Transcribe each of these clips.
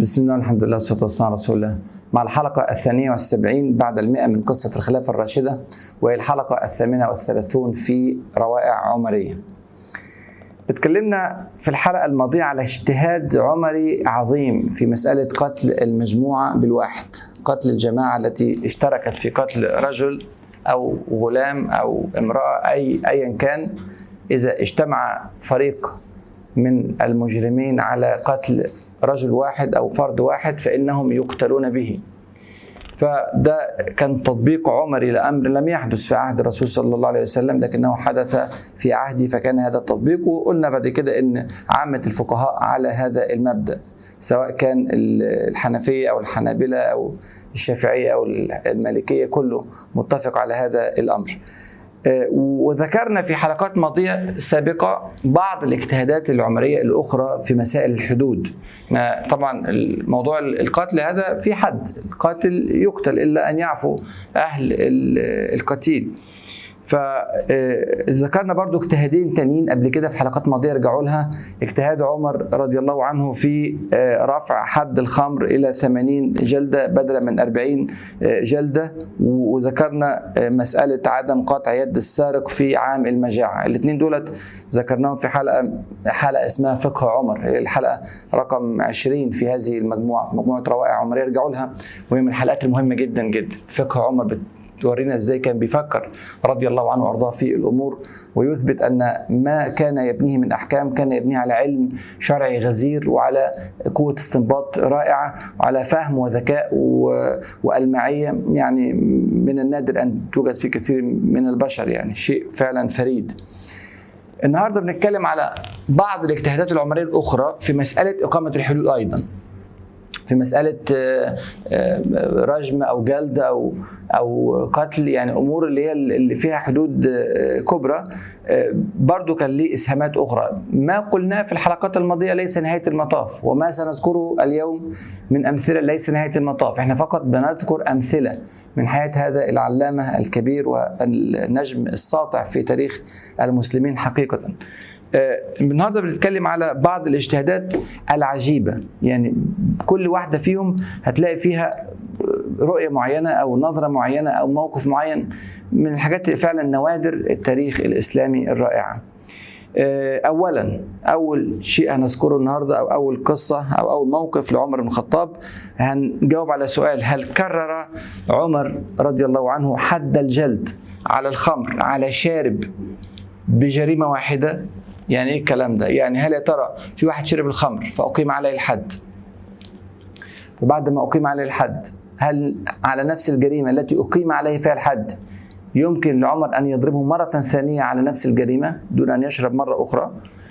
بسم الله الحمد لله والصلاة والسلام على رسول الله مع الحلقة الثانية والسبعين بعد المئة من قصة الخلافة الراشدة وهي الحلقة الثامنة والثلاثون في روائع عمرية اتكلمنا في الحلقة الماضية على اجتهاد عمري عظيم في مسألة قتل المجموعة بالواحد قتل الجماعة التي اشتركت في قتل رجل أو غلام أو امرأة أي أيا كان إذا اجتمع فريق من المجرمين على قتل رجل واحد او فرد واحد فانهم يقتلون به فده كان تطبيق عمري لامر لم يحدث في عهد الرسول صلى الله عليه وسلم لكنه حدث في عهده فكان هذا التطبيق وقلنا بعد كده ان عامه الفقهاء على هذا المبدا سواء كان الحنفيه او الحنابله او الشافعيه او المالكيه كله متفق على هذا الامر. وذكرنا في حلقات ماضية سابقة بعض الاجتهادات العمرية الأخرى في مسائل الحدود طبعا موضوع القتل هذا في حد القاتل يقتل إلا أن يعفو أهل القتيل فذكرنا برضو اجتهادين تانيين قبل كده في حلقات ماضيه رجعوا لها اجتهاد عمر رضي الله عنه في رفع حد الخمر الى 80 جلده بدلا من 40 جلده وذكرنا مساله عدم قطع يد السارق في عام المجاعه الاثنين دولت ذكرناهم في حلقه حلقه اسمها فقه عمر الحلقه رقم 20 في هذه المجموعه مجموعه روائع عمريه رجعوا لها وهي من الحلقات المهمه جدا جدا فقه عمر تورينا ازاي كان بيفكر رضي الله عنه وارضاه في الامور ويثبت ان ما كان يبنيه من احكام كان يبنيه على علم شرعي غزير وعلى قوه استنباط رائعه وعلى فهم وذكاء والمعيه يعني من النادر ان توجد في كثير من البشر يعني شيء فعلا فريد. النهارده بنتكلم على بعض الاجتهادات العمريه الاخرى في مساله اقامه الحدود ايضا. في مسألة رجم أو جلد أو أو قتل يعني أمور اللي هي اللي فيها حدود كبرى برضو كان ليه إسهامات أخرى ما قلناه في الحلقات الماضية ليس نهاية المطاف وما سنذكره اليوم من أمثلة ليس نهاية المطاف احنا فقط بنذكر أمثلة من حياة هذا العلامة الكبير والنجم الساطع في تاريخ المسلمين حقيقة النهارده بنتكلم على بعض الاجتهادات العجيبه يعني كل واحده فيهم هتلاقي فيها رؤيه معينه او نظره معينه او موقف معين من الحاجات فعلا نوادر التاريخ الاسلامي الرائعه. اولا اول شيء هنذكره النهارده او اول قصه او اول موقف لعمر بن الخطاب هنجاوب على سؤال هل كرر عمر رضي الله عنه حد الجلد على الخمر على شارب بجريمه واحده يعني ايه الكلام ده؟ يعني هل يا ترى في واحد شرب الخمر فأقيم عليه الحد وبعد ما أقيم عليه الحد هل على نفس الجريمة التي أقيم عليه فيها الحد يمكن لعمر أن يضربه مرة ثانية على نفس الجريمة دون أن يشرب مرة أخرى؟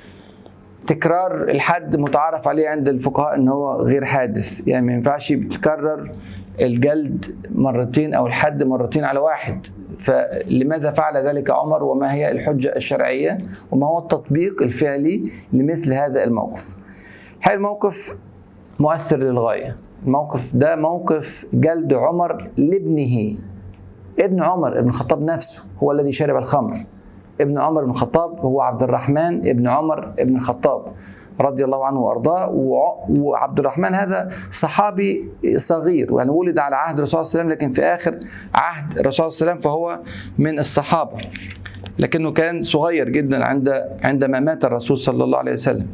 تكرار الحد متعارف عليه عند الفقهاء ان هو غير حادث يعني ما ينفعش يتكرر الجلد مرتين او الحد مرتين على واحد فلماذا فعل ذلك عمر وما هي الحجة الشرعية وما هو التطبيق الفعلي لمثل هذا الموقف هذا الموقف مؤثر للغاية الموقف ده موقف جلد عمر لابنه ابن عمر ابن الخطاب نفسه هو الذي شرب الخمر ابن عمر بن الخطاب هو عبد الرحمن ابن عمر ابن الخطاب رضي الله عنه وارضاه وعبد الرحمن هذا صحابي صغير يعني ولد على عهد الرسول صلى الله عليه وسلم لكن في اخر عهد الرسول صلى الله عليه وسلم فهو من الصحابه لكنه كان صغير جدا عند عندما مات الرسول صلى الله عليه وسلم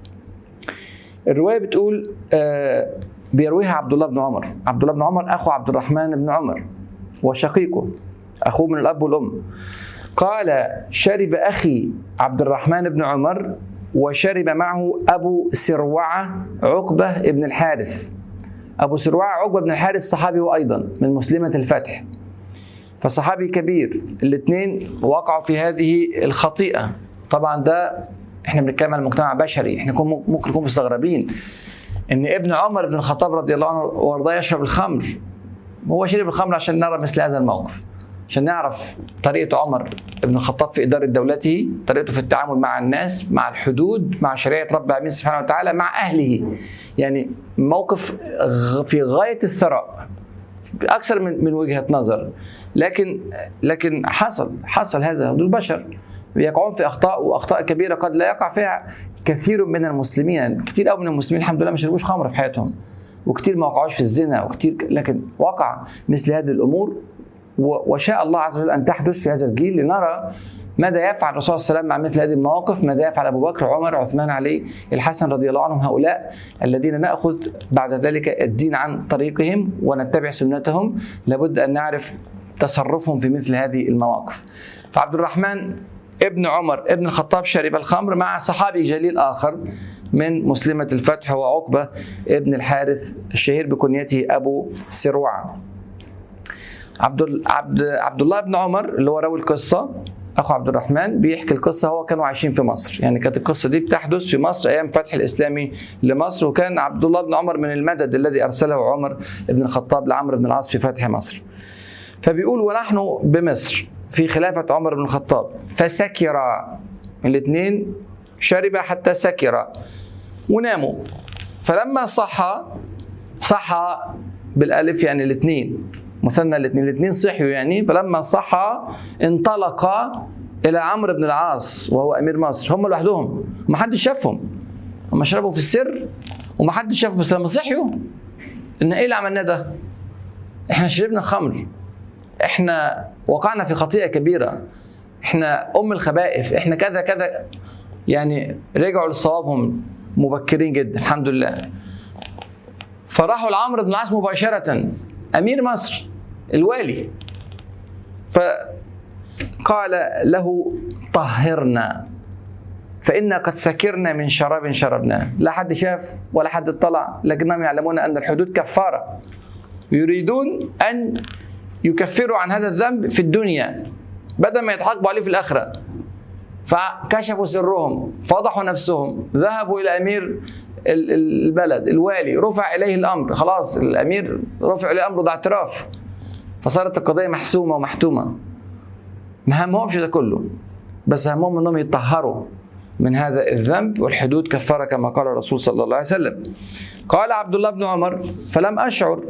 الروايه بتقول بيرويها عبد الله بن عمر عبد الله بن عمر اخو عبد الرحمن بن عمر وشقيقه اخوه من الاب والام قال شرب اخي عبد الرحمن بن عمر وشرب معه أبو سروعة عقبة بن الحارث أبو سروعة عقبة بن الحارث صحابي أيضا من مسلمة الفتح فصحابي كبير الاثنين وقعوا في هذه الخطيئة طبعا ده احنا بنتكلم عن مجتمع بشري احنا ممكن نكون مستغربين ان ابن عمر بن الخطاب رضي الله عنه وارضاه يشرب الخمر هو شرب الخمر عشان نرى مثل هذا الموقف عشان نعرف طريقة عمر بن الخطاب في إدارة دولته طريقته في التعامل مع الناس مع الحدود مع شريعة رب العالمين سبحانه وتعالى مع أهله يعني موقف في غاية الثراء أكثر من من وجهة نظر لكن لكن حصل حصل هذا دول بشر يقعون في اخطاء واخطاء كبيره قد لا يقع فيها كثير من المسلمين يعني كتير قوي من المسلمين الحمد لله ما شربوش خمر في حياتهم وكتير ما وقعوش في الزنا وكتير لكن وقع مثل هذه الامور وشاء الله عز وجل ان تحدث في هذا الجيل لنرى ماذا يفعل الرسول صلى الله عليه وسلم مع مثل هذه المواقف ماذا يفعل ابو بكر عمر عثمان علي الحسن رضي الله عنهم هؤلاء الذين ناخذ بعد ذلك الدين عن طريقهم ونتبع سنتهم لابد ان نعرف تصرفهم في مثل هذه المواقف فعبد الرحمن ابن عمر ابن الخطاب شرب الخمر مع صحابي جليل آخر من مسلمة الفتح وعقبة ابن الحارث الشهير بكنيته أبو سروعة عبد عبد عبد الله بن عمر اللي هو راوي القصة اخو عبد الرحمن بيحكي القصه هو كانوا عايشين في مصر يعني كانت القصه دي بتحدث في مصر ايام فتح الاسلامي لمصر وكان عبد الله بن عمر من المدد الذي ارسله عمر بن الخطاب لعمرو بن العاص في فتح مصر فبيقول ونحن بمصر في خلافة عمر بن الخطاب فسكر الاثنين شرب حتى سكر وناموا فلما صحى صحى بالالف يعني الاثنين مثنى الاثنين الاثنين صحيوا يعني فلما صحى انطلق الى عمرو بن العاص وهو امير مصر هم لوحدهم ما حدش شافهم هم شربوا في السر وما حدش شافهم بس لما صحيوا ان ايه اللي عملناه ده احنا شربنا خمر احنا وقعنا في خطيئه كبيره احنا ام الخبائث احنا كذا كذا يعني رجعوا لصوابهم مبكرين جدا الحمد لله فراحوا لعمرو بن العاص مباشره امير مصر الوالي فقال له طهرنا فإنا قد سكرنا من شراب شربناه لا حد شاف ولا حد اطلع لكنهم يعلمون أن الحدود كفارة يريدون أن يكفروا عن هذا الذنب في الدنيا بدل ما يتعاقبوا عليه في الآخرة فكشفوا سرهم فضحوا نفسهم ذهبوا إلى أمير البلد الوالي رفع إليه الأمر خلاص الأمير رفع إليه أمره ده اعتراف فصارت القضية محسومة ومحتومة ما همهمش ده كله بس همهم انهم يطهروا من هذا الذنب والحدود كفاره كما قال الرسول صلى الله عليه وسلم. قال عبد الله بن عمر فلم اشعر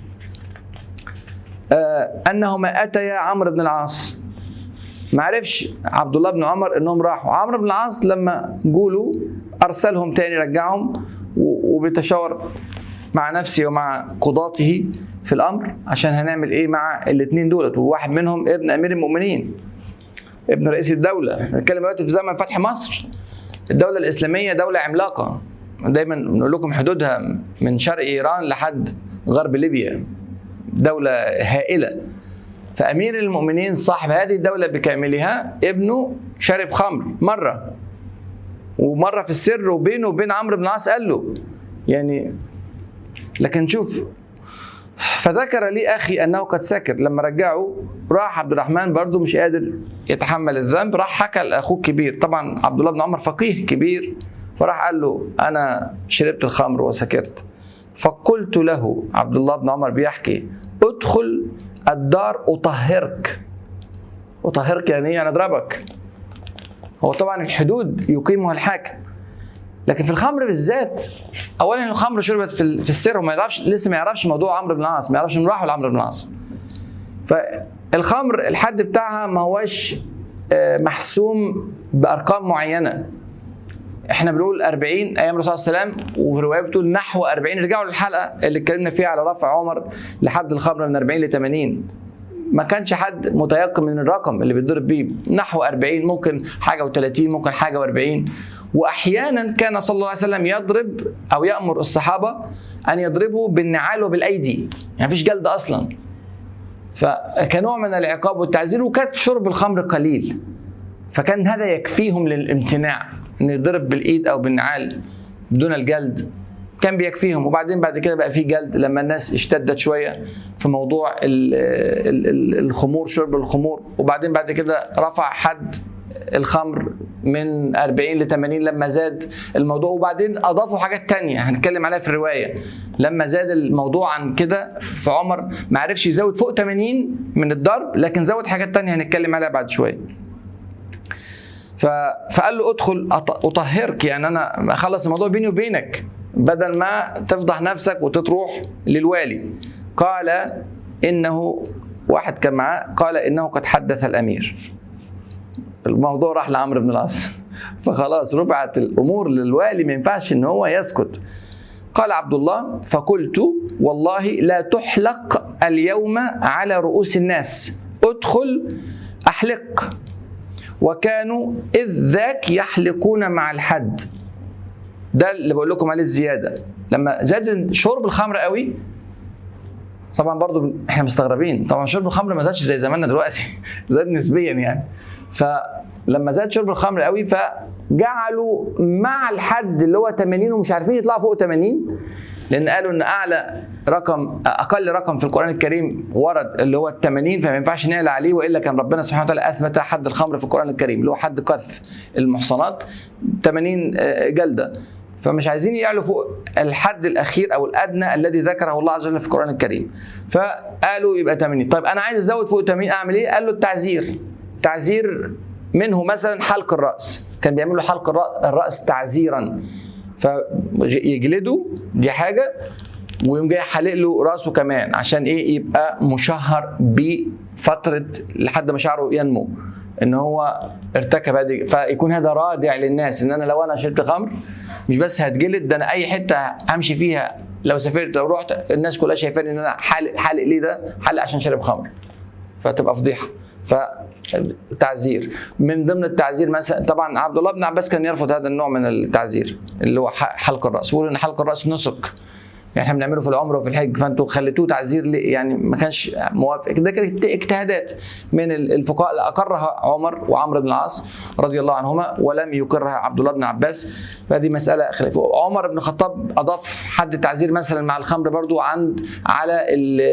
آه انهما اتيا عمرو بن العاص. ما عرفش عبد الله بن عمر انهم راحوا، عمرو بن العاص لما جولوا ارسلهم تاني رجعهم وبيتشاور مع نفسه ومع قضاته في الامر عشان هنعمل ايه مع الاثنين دولت وواحد منهم ابن امير المؤمنين ابن رئيس الدوله بنتكلم دلوقتي في زمن فتح مصر الدوله الاسلاميه دوله عملاقه دايما بنقول لكم حدودها من شرق ايران لحد غرب ليبيا دوله هائله فامير المؤمنين صاحب هذه الدوله بكاملها ابنه شرب خمر مره ومره في السر وبينه وبين عمرو بن العاص قال له يعني لكن شوف فذكر لي اخي انه قد سكر لما رجعوا راح عبد الرحمن برضه مش قادر يتحمل الذنب راح حكى لاخوه الكبير طبعا عبد الله بن عمر فقيه كبير فراح قال له انا شربت الخمر وسكرت فقلت له عبد الله بن عمر بيحكي ادخل الدار اطهرك اطهرك يعني ايه يعني اضربك هو طبعا الحدود يقيمها الحاكم لكن في الخمر بالذات اولا الخمر شربت في في السر وما يعرفش لسه ما يعرفش موضوع عمرو بن العاص ما يعرفش انه راحوا لعمرو بن العاص فالخمر الحد بتاعها ما هوش محسوم بارقام معينه احنا بنقول 40 ايام الرسول صلى الله عليه وسلم وفي روايه بتقول نحو 40 رجعوا للحلقه اللي اتكلمنا فيها على رفع عمر لحد الخمر من 40 ل 80 ما كانش حد متيقن من الرقم اللي بيتضرب بيه نحو 40 ممكن حاجه و30 ممكن حاجه و40 واحيانا كان صلى الله عليه وسلم يضرب او يامر الصحابه ان يضربوا بالنعال وبالايدي يعني مفيش جلد اصلا فكنوع من العقاب والتعزير وكانت شرب الخمر قليل فكان هذا يكفيهم للامتناع ان يضرب بالايد او بالنعال بدون الجلد كان بيكفيهم وبعدين بعد كده بقى في جلد لما الناس اشتدت شويه في موضوع ال ال ال الخمور شرب الخمور وبعدين بعد كده رفع حد الخمر من 40 ل 80 لما زاد الموضوع وبعدين اضافوا حاجات تانية هنتكلم عليها في الروايه لما زاد الموضوع عن كده فعمر ما عرفش يزود فوق 80 من الضرب لكن زود حاجات تانية هنتكلم عليها بعد شويه فقال له ادخل اطهرك يعني انا اخلص الموضوع بيني وبينك بدل ما تفضح نفسك وتروح للوالي قال انه واحد كان معاه قال انه قد حدث الامير الموضوع راح لعمرو بن العاص فخلاص رفعت الامور للوالي ما ينفعش ان هو يسكت قال عبد الله فقلت والله لا تحلق اليوم على رؤوس الناس ادخل احلق وكانوا اذ ذاك يحلقون مع الحد ده اللي بقول لكم عليه الزياده لما زاد شرب الخمر قوي طبعا برضو احنا مستغربين طبعا شرب الخمر ما زادش زي زماننا دلوقتي زاد نسبيا يعني فلما زاد شرب الخمر قوي فجعلوا مع الحد اللي هو 80 ومش عارفين يطلعوا فوق 80 لان قالوا ان اعلى رقم اقل رقم في القران الكريم ورد اللي هو ال 80 فما ينفعش نعلى عليه والا كان ربنا سبحانه وتعالى اثبت حد الخمر في القران الكريم اللي هو حد قذف المحصنات 80 جلده فمش عايزين يعلوا فوق الحد الاخير او الادنى الذي ذكره الله عز وجل في القران الكريم فقالوا يبقى 80 طيب انا عايز ازود فوق 80 اعمل ايه قال له التعزير تعزير منه مثلا حلق الراس كان بيعملوا حلق الراس تعزيرا فيجلدوا دي حاجه ويقوم جاي حالق له راسه كمان عشان ايه يبقى مشهر بفتره لحد ما شعره ينمو ان هو ارتكب هذه فيكون هذا رادع للناس ان انا لو انا شربت خمر مش بس هتجلد ده انا اي حته همشي فيها لو سافرت لو رحت الناس كلها شايفاني ان انا حالق حالق ليه ده؟ حالق عشان شارب خمر فتبقى فضيحه فتعزير من ضمن التعزير مثلا طبعا عبد الله بن عباس كان يرفض هذا النوع من التعزير اللي هو حلق الراس بيقول ان حلق الراس نسك يعني احنا بنعمله في العمره وفي الحج فانتوا خليتوه تعزير ليه يعني ما كانش موافق ده كانت اجتهادات من الفقهاء اللي اقرها عمر وعمرو بن العاص رضي الله عنهما ولم يقرها عبد الله بن عباس فهذه مساله خلاف عمر بن الخطاب اضاف حد التعزير مثلا مع الخمر برضو عند على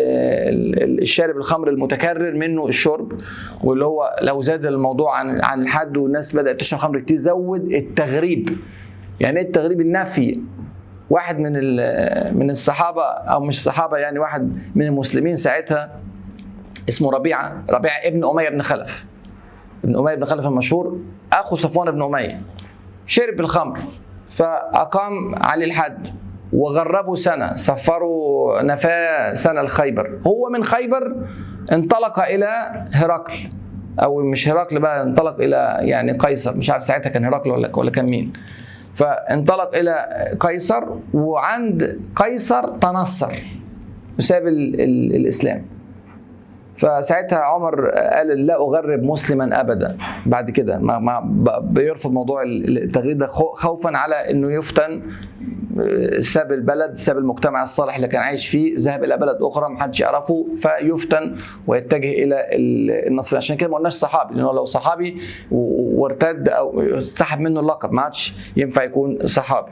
الشارب الخمر المتكرر منه الشرب واللي هو لو زاد الموضوع عن عن الحد والناس بدات تشرب خمر كتير زود التغريب يعني ايه التغريب النفي واحد من من الصحابه او مش الصحابه يعني واحد من المسلمين ساعتها اسمه ربيعه ربيعه ابن اميه بن خلف ابن اميه بن خلف المشهور اخو صفوان بن اميه شرب الخمر فاقام عليه الحد وغربوا سنه سفروا نفاه سنه لخيبر هو من خيبر انطلق الى هرقل او مش هرقل بقى انطلق الى يعني قيصر مش عارف ساعتها كان هرقل ولا ولا كان مين فانطلق الى قيصر وعند قيصر تنصر وساب ال ال الاسلام فساعتها عمر قال لا اغرب مسلما ابدا بعد كده ما, ما بيرفض موضوع التغريب ده خوفا على انه يفتن ساب البلد ساب المجتمع الصالح اللي كان عايش فيه ذهب الى بلد اخرى ما حدش يعرفه فيفتن ويتجه الى النصر عشان كده ما قلناش صحابي لانه لو صحابي وارتد او سحب منه اللقب ما عادش ينفع يكون صحابي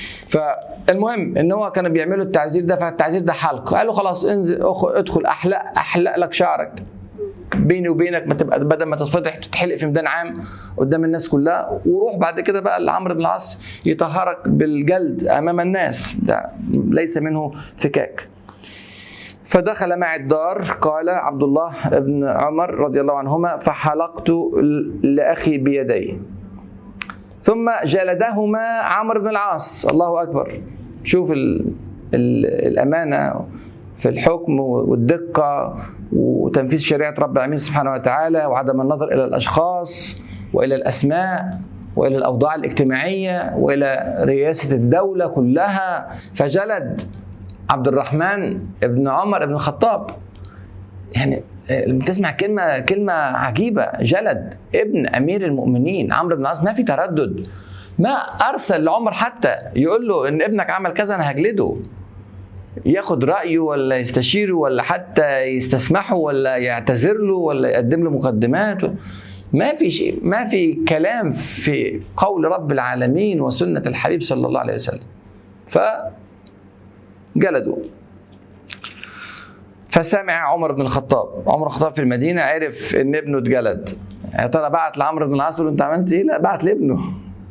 فالمهم ان هو كانوا بيعملوا التعزير ده فالتعزير ده حلق قالوا خلاص انزل ادخل احلق احلق لك شعرك بيني وبينك ما تبقى بدل ما تتفضح تتحلق في ميدان عام قدام الناس كلها وروح بعد كده بقى لعمرو بن العاص يطهرك بالجلد امام الناس ده ليس منه فكاك فدخل معي الدار قال عبد الله بن عمر رضي الله عنهما فحلقت لاخي بيدي ثم جلدهما عمرو بن العاص الله اكبر شوف ال ال الامانه في الحكم والدقه وتنفيذ شريعه رب العالمين سبحانه وتعالى وعدم النظر الى الاشخاص والى الاسماء والى الاوضاع الاجتماعيه والى رئاسه الدوله كلها فجلد عبد الرحمن ابن عمر ابن الخطاب يعني لما تسمع كلمه كلمه عجيبه جلد ابن امير المؤمنين عمرو بن العاص ما في تردد ما ارسل لعمر حتى يقول له ان ابنك عمل كذا انا هجلده ياخد رايه ولا يستشيره ولا حتى يستسمحه ولا يعتذر له ولا يقدم له مقدمات ما في شيء ما في كلام في قول رب العالمين وسنه الحبيب صلى الله عليه وسلم ف جلدوا فسمع عمر بن الخطاب عمر الخطاب في المدينه عرف ان ابنه اتجلد يا ترى بعت لعمرو بن العاص انت عملت ايه لا بعت لابنه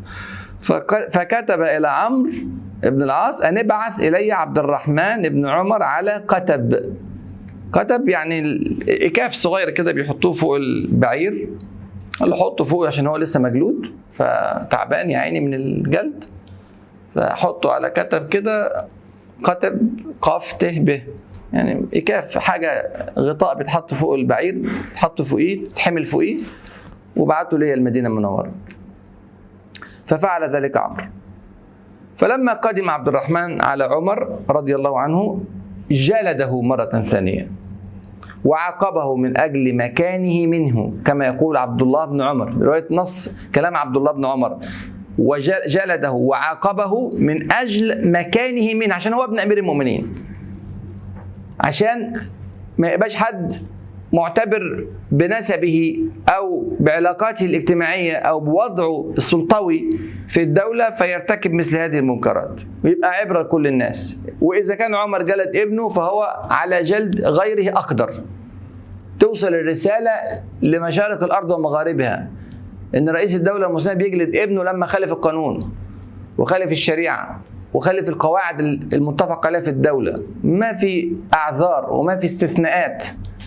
فكتب الى عمرو بن العاص ان ابعث الي عبد الرحمن بن عمر على كتب كتب يعني اكاف صغير كده بيحطوه فوق البعير قال له حطه فوق عشان هو لسه مجلود فتعبان يا عيني من الجلد فحطه على كتب كده كتب قاف ت ب يعني اكاف حاجه غطاء بيتحط فوق البعير بيتحط فوقيه تحمل فوقيه وبعته لي المدينه المنوره ففعل ذلك عمرو فلما قدم عبد الرحمن على عمر رضي الله عنه جلده مرة ثانية وعاقبه من أجل مكانه منه كما يقول عبد الله بن عمر رواية نص كلام عبد الله بن عمر وجلده وعاقبه من أجل مكانه منه عشان هو ابن أمير المؤمنين عشان ما يبقاش حد معتبر بنسبه او بعلاقاته الاجتماعيه او بوضعه السلطوي في الدوله فيرتكب مثل هذه المنكرات ويبقى عبره لكل الناس واذا كان عمر جلد ابنه فهو على جلد غيره اقدر توصل الرساله لمشارق الارض ومغاربها ان رئيس الدوله المسلمه بيجلد ابنه لما خالف القانون وخالف الشريعه وخالف القواعد المتفق عليها في الدوله ما في اعذار وما في استثناءات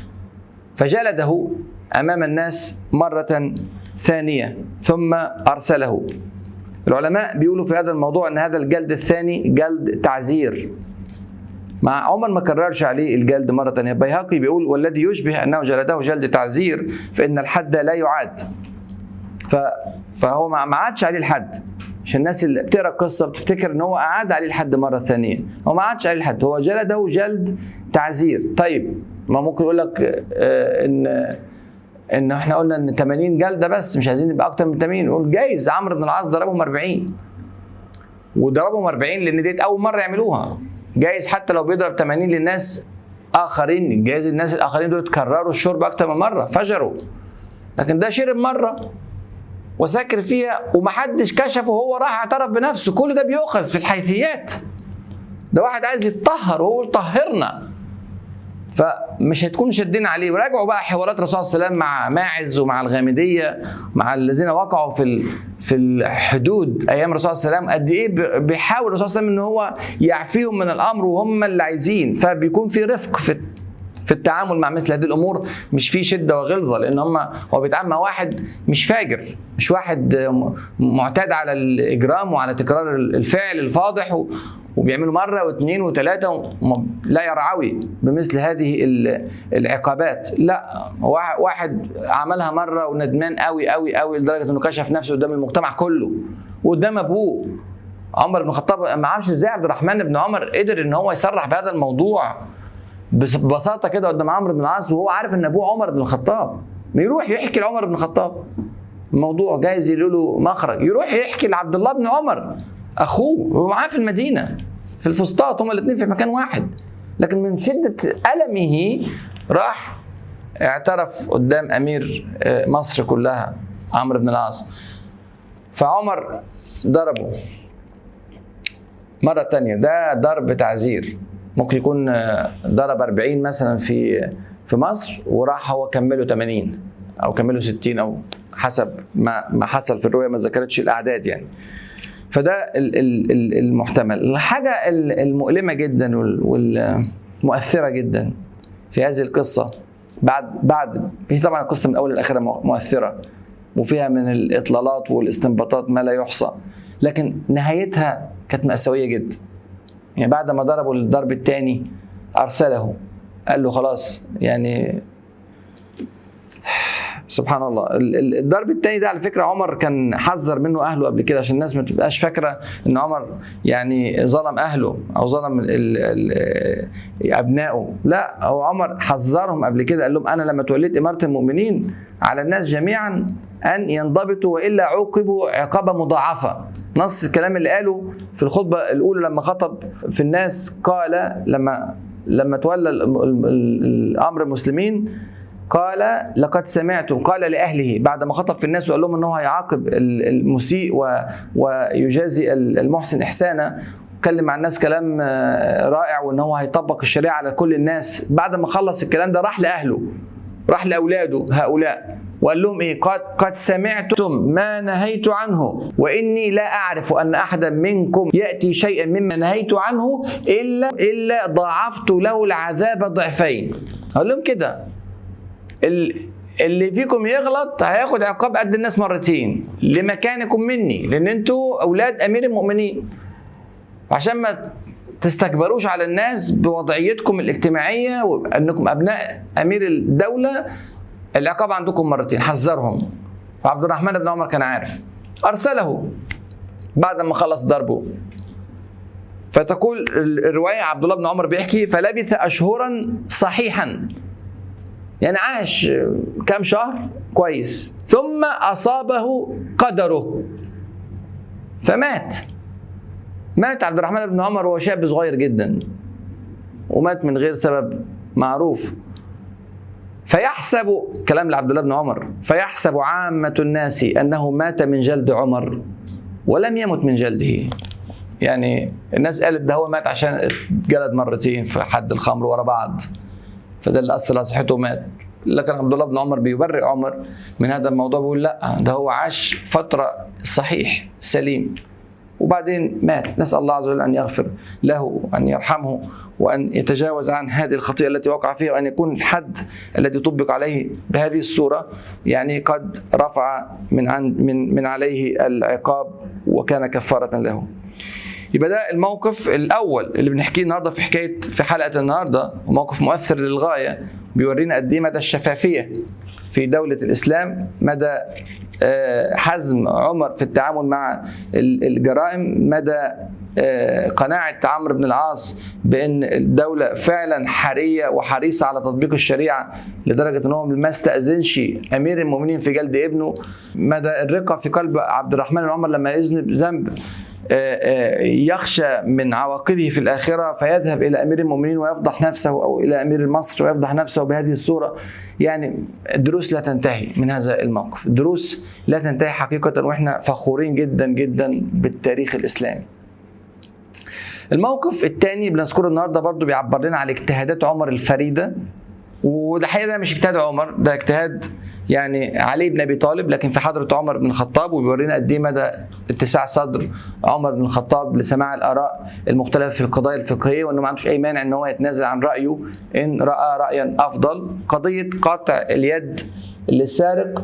فجلده امام الناس مره ثانيه ثم ارسله العلماء بيقولوا في هذا الموضوع ان هذا الجلد الثاني جلد تعزير مع عمر ما كررش عليه الجلد مرة ثانية البيهقي بيقول والذي يشبه أنه جلده جلد تعزير فإن الحد لا يعاد ف... فهو ما عادش عليه الحد عشان الناس اللي بتقرا القصه بتفتكر ان هو اعاد عليه الحد مره ثانيه هو ما عادش عليه الحد هو جلده جلد تعزير طيب ما ممكن يقول لك آه ان ان احنا قلنا ان 80 جلده بس مش عايزين يبقى اكتر من 80 نقول جايز عمرو بن العاص ضربهم 40 وضربهم 40 لان ديت اول مره يعملوها جايز حتى لو بيضرب 80 للناس اخرين جايز الناس الاخرين دول كرروا الشرب اكتر من مره فجروا لكن ده شرب مره وساكر فيها ومحدش كشفه وهو راح اعترف بنفسه كل ده بيؤخذ في الحيثيات ده واحد عايز يتطهر وهو طهرنا فمش هتكون شدين عليه وراجعوا بقى حوارات الرسول صلى الله عليه وسلم مع ماعز ومع الغامديه مع الذين وقعوا في في الحدود ايام الرسول صلى الله عليه وسلم قد ايه بيحاول الرسول صلى الله عليه وسلم ان هو يعفيهم من الامر وهم اللي عايزين فبيكون في رفق في في التعامل مع مثل هذه الامور مش في شده وغلظه لان هم هو بيتعامل مع واحد مش فاجر مش واحد معتاد على الاجرام وعلى تكرار الفعل الفاضح وبيعملوا مره واثنين وثلاثه لا يرعوي بمثل هذه العقابات لا واحد عملها مره وندمان قوي قوي قوي لدرجه انه كشف نفسه قدام المجتمع كله وقدام ابوه عمر بن الخطاب ما اعرفش ازاي عبد الرحمن بن عمر قدر ان هو يصرح بهذا الموضوع ببساطه كده قدام عمرو بن العاص وهو عارف ان ابوه عمر بن الخطاب يروح يحكي لعمر بن الخطاب الموضوع جايز يقول له مخرج يروح يحكي لعبد الله بن عمر اخوه ومعاه في المدينه في الفسطاط هما الاثنين في مكان واحد لكن من شده المه راح اعترف قدام امير مصر كلها عمرو بن العاص فعمر ضربه مرة تانية ده ضرب تعزير ممكن يكون ضرب 40 مثلا في في مصر وراح هو كمله 80 او كمله 60 او حسب ما ما حصل في الروايه ما ذكرتش الاعداد يعني فده المحتمل الحاجه المؤلمه جدا والمؤثره جدا في هذه القصه بعد بعد هي طبعا القصه من اول لاخرها مؤثره وفيها من الاطلالات والاستنباطات ما لا يحصى لكن نهايتها كانت مأساوية جدا يعني بعد ما ضربوا الضرب الثاني أرسله قال له خلاص يعني سبحان الله الضرب الثاني ده على فكره عمر كان حذر منه اهله قبل كده عشان الناس ما تبقاش فاكره ان عمر يعني ظلم اهله او ظلم ال ال ابنائه لا هو عمر حذرهم قبل كده قال لهم انا لما توليت اماره المؤمنين على الناس جميعا ان ينضبطوا والا عوقبوا عقابه مضاعفه نص الكلام اللي قاله في الخطبه الاولى لما خطب في الناس قال لما لما تولى الامر المسلمين قال لقد سمعت قال لاهله بعد ما خطب في الناس وقال لهم انه هيعاقب المسيء ويجازي المحسن احسانا اتكلم مع الناس كلام رائع وان هو هيطبق الشريعه على كل الناس بعد ما خلص الكلام ده راح لاهله راح لاولاده هؤلاء وقال لهم ايه قد قد سمعتم ما نهيت عنه واني لا اعرف ان احدا منكم ياتي شيئا مما نهيت عنه الا الا ضاعفت له العذاب ضعفين قال لهم كده اللي فيكم يغلط هياخد عقاب قد الناس مرتين لمكانكم مني لان انتوا اولاد امير المؤمنين عشان ما تستكبروش على الناس بوضعيتكم الاجتماعيه وانكم ابناء امير الدوله العقاب عندكم مرتين حذرهم وعبد الرحمن بن عمر كان عارف ارسله بعد ما خلص ضربه فتقول الروايه عبد الله بن عمر بيحكي فلبث اشهرا صحيحا يعني عاش كام شهر كويس ثم اصابه قدره فمات مات عبد الرحمن بن عمر وهو شاب صغير جدا ومات من غير سبب معروف فيحسب كلام لعبد الله بن عمر فيحسب عامة الناس أنه مات من جلد عمر ولم يمت من جلده يعني الناس قالت ده هو مات عشان جلد مرتين في حد الخمر ورا بعض فده اللي اثر على صحته ومات لكن عبد الله بن عمر بيبرئ عمر من هذا الموضوع بيقول لا ده هو عاش فتره صحيح سليم وبعدين مات نسال الله عز وجل ان يغفر له وان يرحمه وان يتجاوز عن هذه الخطيئه التي وقع فيها وان يكون الحد الذي طبق عليه بهذه الصوره يعني قد رفع من عن من من عليه العقاب وكان كفاره له. يبقى ده الموقف الاول اللي بنحكيه النهارده في حكايه في حلقه النهارده وموقف مؤثر للغايه بيورينا قد ايه مدى الشفافيه في دوله الاسلام مدى حزم عمر في التعامل مع الجرائم مدى قناعة عمرو بن العاص بأن الدولة فعلا حرية وحريصة على تطبيق الشريعة لدرجة أنه ما استأذنش أمير المؤمنين في جلد ابنه مدى الرقة في قلب عبد الرحمن بن عمر لما يذنب ذنب يخشى من عواقبه في الآخرة فيذهب إلى أمير المؤمنين ويفضح نفسه أو إلى أمير مصر ويفضح نفسه بهذه الصورة يعني دروس لا تنتهي من هذا الموقف دروس لا تنتهي حقيقة وإحنا فخورين جدا جدا بالتاريخ الإسلامي الموقف الثاني بنذكره النهارده برضو بيعبر لنا على اجتهادات عمر الفريده وده حقيقه ده مش اجتهاد عمر ده اجتهاد يعني علي بن ابي طالب لكن في حضره عمر بن الخطاب وبيورينا قد ايه مدى اتساع صدر عمر بن الخطاب لسماع الاراء المختلفه في القضايا الفقهيه وانه ما عندوش اي مانع ان هو يتنازل عن رايه ان راى رايا افضل قضيه قطع اليد للسارق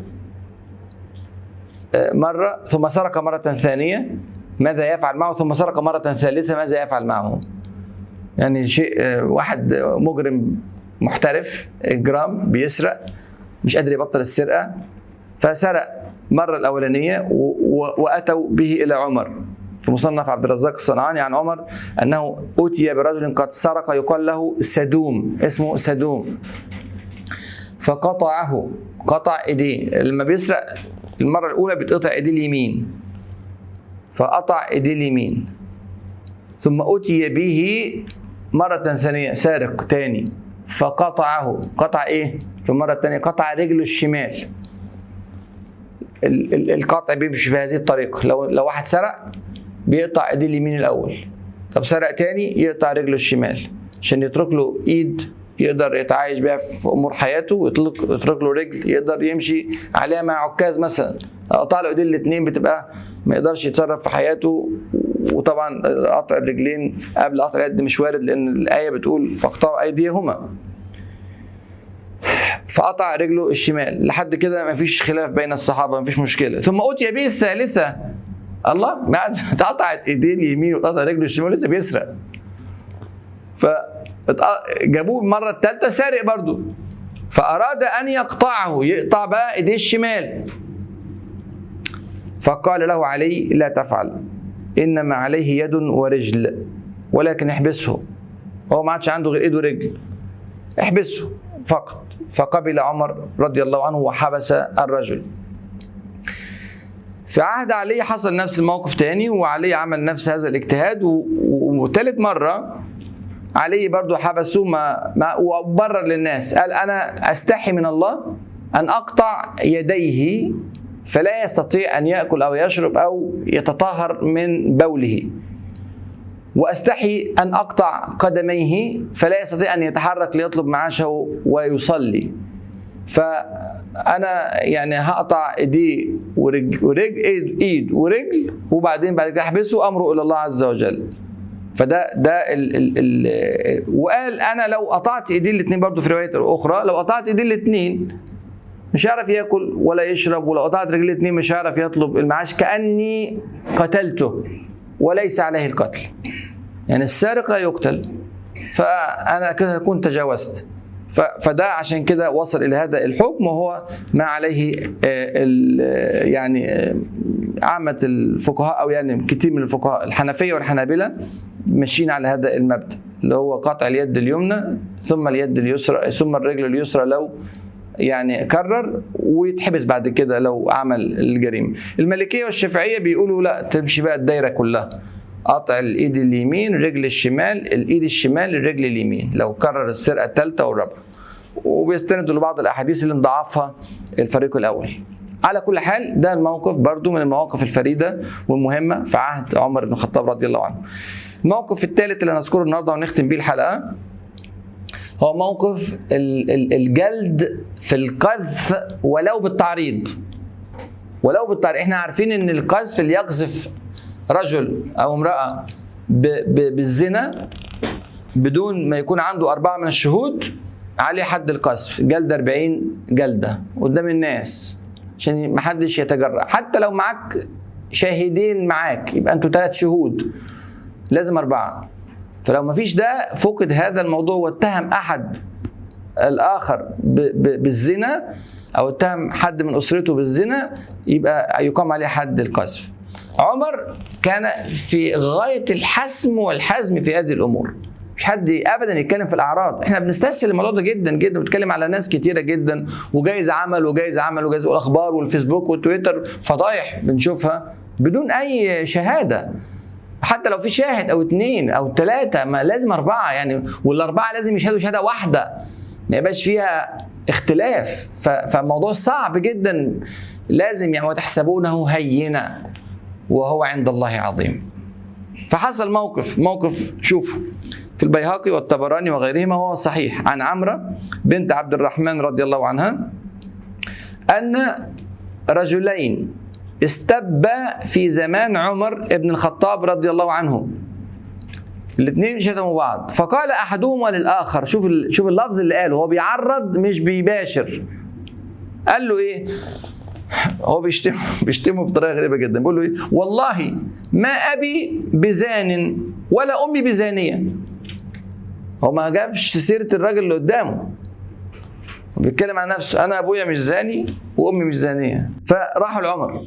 مره ثم سرق مره ثانيه ماذا يفعل معه ثم سرق مرة ثالثة ماذا يفعل معه يعني شيء واحد مجرم محترف إجرام بيسرق مش قادر يبطل السرقة فسرق مرة الأولانية وأتوا به إلى عمر في مصنف عبد الرزاق الصنعاني عن عمر أنه أتي برجل قد سرق يقال له سدوم اسمه سدوم فقطعه قطع ايديه لما بيسرق المرة الأولى بتقطع ايديه اليمين فقطع ايديه اليمين ثم أتي به مرة ثانية سارق تاني فقطعه قطع ايه في المرة الثانية قطع رجله الشمال القطع بيمشي بهذه الطريقة لو لو واحد سرق بيقطع ايديه اليمين الأول طب سرق تاني يقطع رجله الشمال عشان يترك له ايد يقدر يتعايش بيها في امور حياته ويطلق يترك له رجل يقدر يمشي عليها مع عكاز مثلا قطع له ايديه الاثنين بتبقى ما يقدرش يتصرف في حياته وطبعا قطع الرجلين قبل قطع اليد مش وارد لان الايه بتقول فاقطعوا ايديهما فقطع رجله الشمال لحد كده ما فيش خلاف بين الصحابه ما فيش مشكله ثم اتي به الثالثه الله ما اتقطعت ايديه اليمين وقطع رجله الشمال لسه بيسرق ف جابوه المره الثالثه سارق برضه فاراد ان يقطعه يقطع بقى ايديه الشمال فقال له علي لا تفعل انما عليه يد ورجل ولكن احبسه هو ما عادش عنده غير ايد ورجل احبسه فقط فقبل عمر رضي الله عنه وحبس الرجل في عهد علي حصل نفس الموقف تاني وعلي عمل نفس هذا الاجتهاد وثالث مرة علي برضو حبسوه ما, ما وبرر للناس قال أنا أستحي من الله أن أقطع يديه فلا يستطيع أن يأكل أو يشرب أو يتطهر من بوله واستحي ان اقطع قدميه فلا يستطيع ان يتحرك ليطلب معاشه ويصلي فانا يعني هقطع ايديه ورجل, ورجل ايد, ايد ورجل وبعدين بعد كده احبسه امره الى الله عز وجل فده ده ال ال ال وقال انا لو قطعت ايدي الاثنين برضه في روايه اخرى لو قطعت ايدي الاثنين مش هيعرف ياكل ولا يشرب ولو قطعت رجلي الاثنين مش هيعرف يطلب المعاش كاني قتلته وليس عليه القتل يعني السارق لا يقتل فانا كده كنت تجاوزت فده عشان كده وصل الى هذا الحكم وهو ما عليه يعني عامه الفقهاء او يعني كثير من الفقهاء الحنفيه والحنابله ماشيين على هذا المبدا اللي هو قطع اليد اليمنى ثم اليد اليسرى ثم الرجل اليسرى لو يعني كرر ويتحبس بعد كده لو عمل الجريمه المالكيه والشافعيه بيقولوا لا تمشي بقى الدايره كلها قطع الايد اليمين رجل الشمال الايد الشمال الرجل اليمين لو كرر السرقه الثالثه والرابعه وبيستندوا لبعض الاحاديث اللي مضاعفها الفريق الاول على كل حال ده الموقف برضو من المواقف الفريدة والمهمة في عهد عمر بن الخطاب رضي الله عنه الموقف الثالث اللي هنذكره النهارده ونختم بيه الحلقة هو موقف الجلد في القذف ولو بالتعريض ولو بالتعريض احنا عارفين ان القذف اللي يقذف رجل او امرأة بالزنا بدون ما يكون عنده أربعة من الشهود عليه حد القذف جلد 40 جلدة قدام الناس عشان ما حدش يتجرأ حتى لو معاك شاهدين معاك يبقى انتوا ثلاث شهود لازم أربعة فلو ما فيش ده فقد هذا الموضوع واتهم أحد الآخر بالزنا أو اتهم حد من أسرته بالزنا يبقى يقام عليه حد القذف عمر كان في غاية الحسم والحزم في هذه الأمور مش حد ابدا يتكلم في الاعراض احنا بنستسهل الموضوع ده جدا جدا بنتكلم على ناس كتيره جدا وجايز عمل وجايز عمل وجايز الاخبار والفيسبوك والتويتر فضايح بنشوفها بدون اي شهاده حتى لو في شاهد او اثنين او ثلاثه ما لازم اربعه يعني والاربعه لازم يشهدوا شهاده واحده ما يبقاش فيها اختلاف فالموضوع صعب جدا لازم يعني وتحسبونه هينا وهو عند الله عظيم فحصل موقف موقف شوفوا في البيهقي والطبراني وغيرهما وهو صحيح عن عمرة بنت عبد الرحمن رضي الله عنها أن رجلين استبا في زمان عمر بن الخطاب رضي الله عنه الاثنين شتموا بعض فقال احدهما للاخر شوف شوف اللفظ اللي قاله هو بيعرض مش بيباشر قال له ايه هو بيشتمه بيشتمه بطريقه غريبه جدا بيقول له ايه والله ما ابي بزان ولا امي بزانيه هو ما جابش سيره الراجل اللي قدامه بيتكلم عن نفسه انا ابويا مش زاني وامي مش زانيه فراحوا لعمر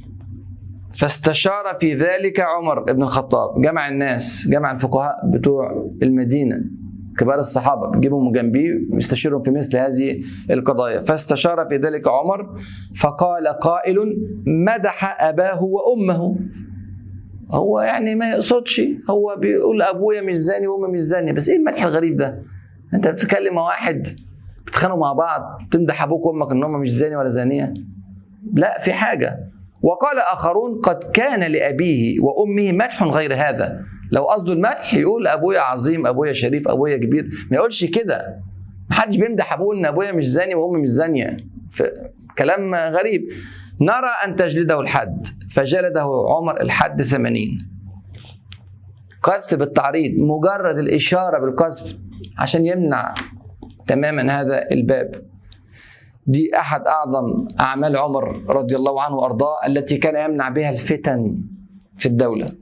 فاستشار في ذلك عمر بن الخطاب جمع الناس جمع الفقهاء بتوع المدينه كبار الصحابه بيجيبهم جنبيه ويستشيرهم في مثل هذه القضايا فاستشار في ذلك عمر فقال قائل مدح اباه وامه هو يعني ما يقصدش هو بيقول ابويا مش زاني وامي مش زانيه بس ايه المدح الغريب ده انت بتتكلم مع واحد بتتخانقوا مع بعض تمدح ابوك وامك ان هم مش زاني ولا زانيه لا في حاجه وقال اخرون قد كان لابيه وامه مدح غير هذا لو قصده المدح يقول ابويا عظيم ابويا شريف ابويا كبير ما يقولش كده محدش بيمدح ابوه ان ابويا مش زاني وامي مش زانيه كلام غريب نرى ان تجلده الحد فجلده عمر الحد ثمانين قذف بالتعريض مجرد الاشاره بالقذف عشان يمنع تماما هذا الباب دي احد اعظم اعمال عمر رضي الله عنه وارضاه التي كان يمنع بها الفتن في الدوله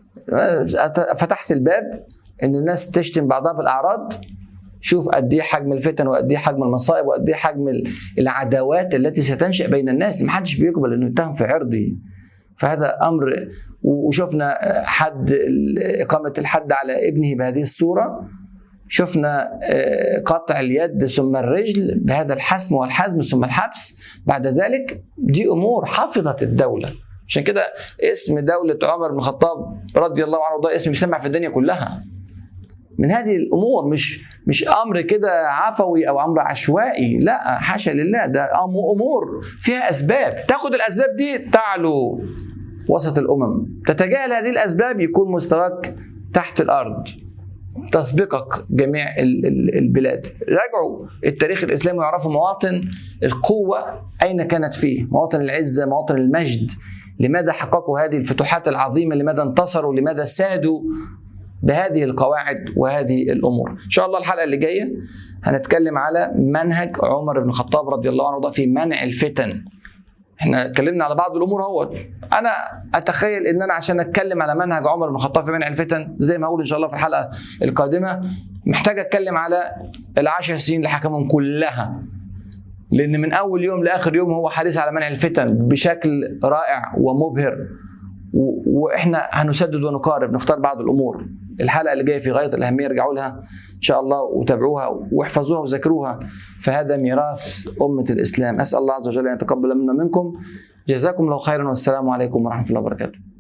فتحت الباب ان الناس تشتم بعضها بالاعراض شوف قد ايه حجم الفتن وقد ايه حجم المصائب وقد ايه حجم العداوات التي ستنشا بين الناس ما حدش بيقبل انه يتهم في عرضه فهذا امر وشفنا حد اقامه الحد على ابنه بهذه الصوره شفنا قطع اليد ثم الرجل بهذا الحسم والحزم ثم الحبس بعد ذلك دي امور حفظت الدوله عشان كده اسم دولة عمر بن الخطاب رضي الله عنه ده اسم بيسمع في الدنيا كلها من هذه الامور مش مش امر كده عفوي او امر عشوائي لا حاشا لله ده امور فيها اسباب تاخد الاسباب دي تعلو وسط الامم تتجاهل هذه الاسباب يكون مستواك تحت الارض تسبقك جميع البلاد راجعوا التاريخ الاسلامي ويعرفوا مواطن القوه اين كانت فيه مواطن العزه مواطن المجد لماذا حققوا هذه الفتوحات العظيمه لماذا انتصروا لماذا سادوا بهذه القواعد وهذه الامور ان شاء الله الحلقه اللي جايه هنتكلم على منهج عمر بن الخطاب رضي الله عنه في منع الفتن احنا اتكلمنا على بعض الامور اهو انا اتخيل ان انا عشان اتكلم على منهج عمر بن الخطاب في منع الفتن زي ما اقول ان شاء الله في الحلقه القادمه محتاج اتكلم على العشر سنين اللي حكمهم كلها لان من اول يوم لاخر يوم هو حريص على منع الفتن بشكل رائع ومبهر واحنا هنسدد ونقارب نختار بعض الامور الحلقه اللي جايه في غايه الاهميه ارجعوا لها ان شاء الله وتابعوها واحفظوها وذاكروها فهذا ميراث امه الاسلام اسال الله عز وجل ان يتقبل منا منكم جزاكم الله خيرا والسلام عليكم ورحمه الله وبركاته